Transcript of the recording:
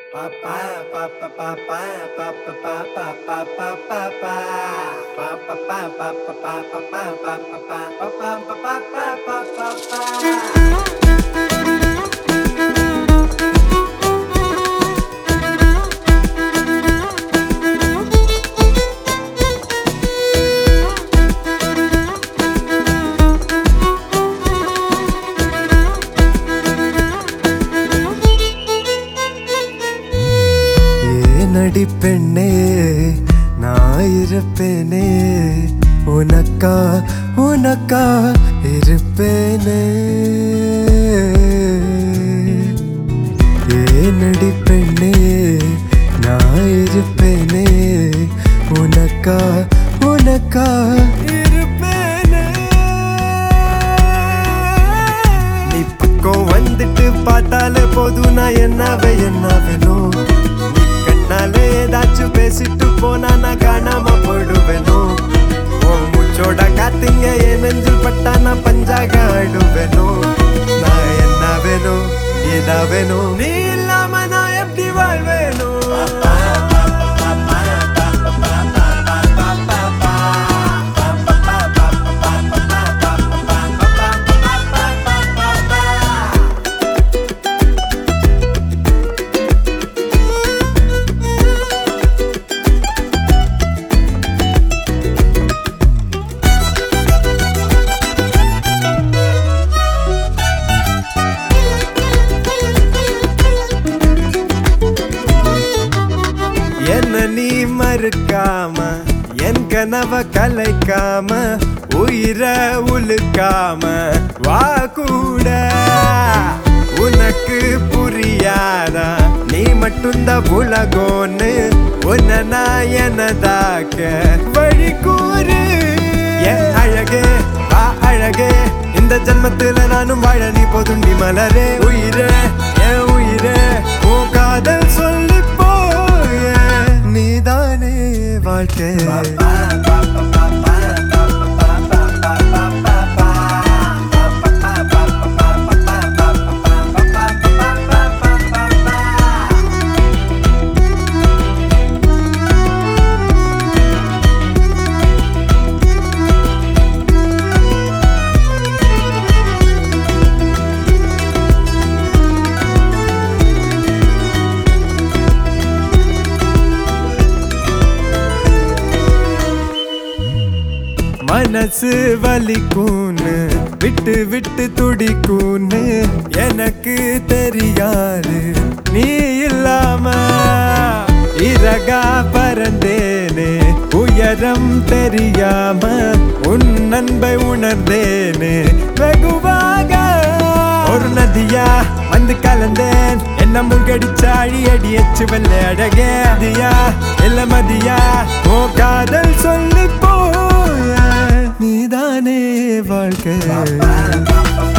ஏனடி பெண்ணே நான் இருப்பேனே உனக்கா உனக்கா இருப்பேனே ஏனடி பெண்ணே நான் இருப்பேனே உனக்கா உனக்கா இருப்பேனே நீ பக்கம் வந்துட்டு பார்த்தாலே போதும் நான் என்னவே என்ன வேணும் நீ கண்ணாலே ஏதாச்சும் பேசிட்டு போனா நான் காணாம போயிடுவேனோ உன் மூச்சோட காத்துங்க என் நெஞ்சில் பட்டா நான் பஞ்சாக ஆடுவேனோ நான் என்ன வேணும் ஏதா வேணும் நீ இல்லாம நான் எப்படி வாழ்வேனோ என்ன நீ மறுக்காம என் கனவ கலைக்காம உயிர உழுக்காம வா கூட உனக்கு புரியாதா நீ மட்டும்தான் உலகோன்னு உன்னை நான் எனதாக்க வழி கூறு என் அழகே வா அழகே இந்த ஜன்மத்துல நானும் வாழ நீ போதுண்டி மலரே உயிரே என் உயிரே உன் காதல் சொல்லி போய நீதானே வாழ்க்கை மனசு வலிக்குன்னு விட்டு விட்டு துடிக்குன்னு எனக்கு தெரியாது நீ இல்லாம இறகா பறந்தேனே உயரம் தெரியாம உன் அன்பை உணர்ந்தேனே வெகுவாக ஒரு நதியா வந்து கலந்தேன் என்ன முழ்கடிச்சா அழி அடி எச்சு வெள்ள அழகே அதியா இல்ல மதியா ஓ காதல் சொல்லி போய நீதானே வாழ்க்கை